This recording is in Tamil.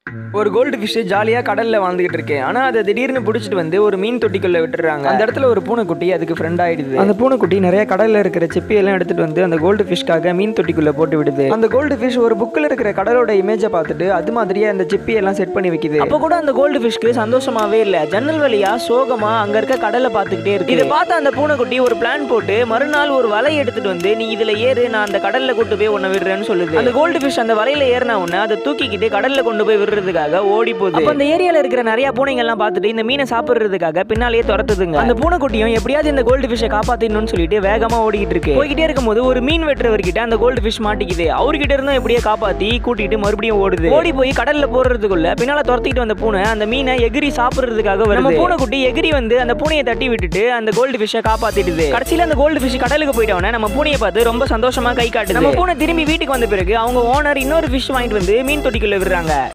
ஒரு கோல்டு ஃபிஷ் ஜாலியாக கடலில் வாழ்ந்துகிட்டு இருக்கு ஆனால் அதை திடீர்னு பிடிச்சிட்டு வந்து ஒரு மீன் தொட்டிக்குள்ளே விட்டுறாங்க அந்த இடத்துல ஒரு பூனைக்குட்டி அதுக்கு ஃப்ரெண்ட் ஆயிடுது அந்த பூனைக்குட்டி நிறைய கடலில் இருக்கிற சிப்பி எல்லாம் எடுத்துட்டு வந்து அந்த கோல்டு ஃபிஷ்க்காக மீன் தொட்டிக்குள்ளே போட்டு விடுது அந்த கோல்டு ஃபிஷ் ஒரு புக்கில் இருக்கிற கடலோட இமேஜை பார்த்துட்டு அது மாதிரியே அந்த சிப்பி எல்லாம் செட் பண்ணி வைக்குது அப்போ கூட அந்த கோல்டு ஃபிஷ்க்கு சந்தோஷமாவே இல்ல ஜன்னல் வழியா சோகமா அங்க இருக்க கடலை பார்த்துக்கிட்டே இருக்கு இதை பார்த்த அந்த பூனைக்குட்டி ஒரு பிளான் போட்டு மறுநாள் ஒரு வலை எடுத்துட்டு வந்து நீ இதுல ஏறு நான் அந்த கடல்ல கூட்டு போய் உன்னை விடுறேன்னு சொல்லுது அந்த கோல்டு ஃபிஷ் அந்த வலையில ஏறின உடனே அதை தூக்கிக்கிட்டு கடல்ல கொண்டு போய் விடுறதுக்காக ஓடி போகுது அப்ப அந்த ஏரியால இருக்கிற நிறைய பூனைங்க எல்லாம் பார்த்துட்டு இந்த மீனை சாப்பிடுறதுக்காக பின்னாலேயே துரத்துதுங்க அந்த பூனைக்குட்டியும் எப்படியாவது இந்த கோல்டு ஃபிஷ்ஷை காப்பாத்திடணும்னு சொல்லிட்டு வேகமா ஓடிக்கிட்டு இருக்கு போய்கிட்டே இருக்கும்போது ஒரு மீன் வெட்டுறவர்கிட்ட அந்த கோல்டு ஃபிஷ் மாட்டிக்குது அவர்கிட்ட இருந்தும் எப்படியே காப்பாத்தி கூட்டிட்டு மறுபடியும் ஓடுது ஓடி போய் கடல்ல போடுறதுக்குள்ள பின்னால துரத்திட்டு வந்த பூனை அந்த மீனை எகிரி சாப்பிடுறதுக்காக வருது நம்ம பூனைக்குட்டி எகிரி வந்து அந்த பூனையை தட்டி விட்டுட்டு அந்த கோல்டு ஃபிஷ்ஷை காப்பாத்திடுது கடைசியில அந்த கோல்டு ஃபிஷ் கடலுக்கு போயிட்டவன நம்ம பூனையை பார்த்து ரொம்ப சந்தோஷமா கை காட்டுது நம்ம பூனை திரும்பி வீட்டுக்கு வந்த பிறகு அவங்க ஓனர் இன்னொரு ஃபிஷ் வாங்கிட்டு வந்து மீன் தொட்டிக்குள்ள விடுறாங்க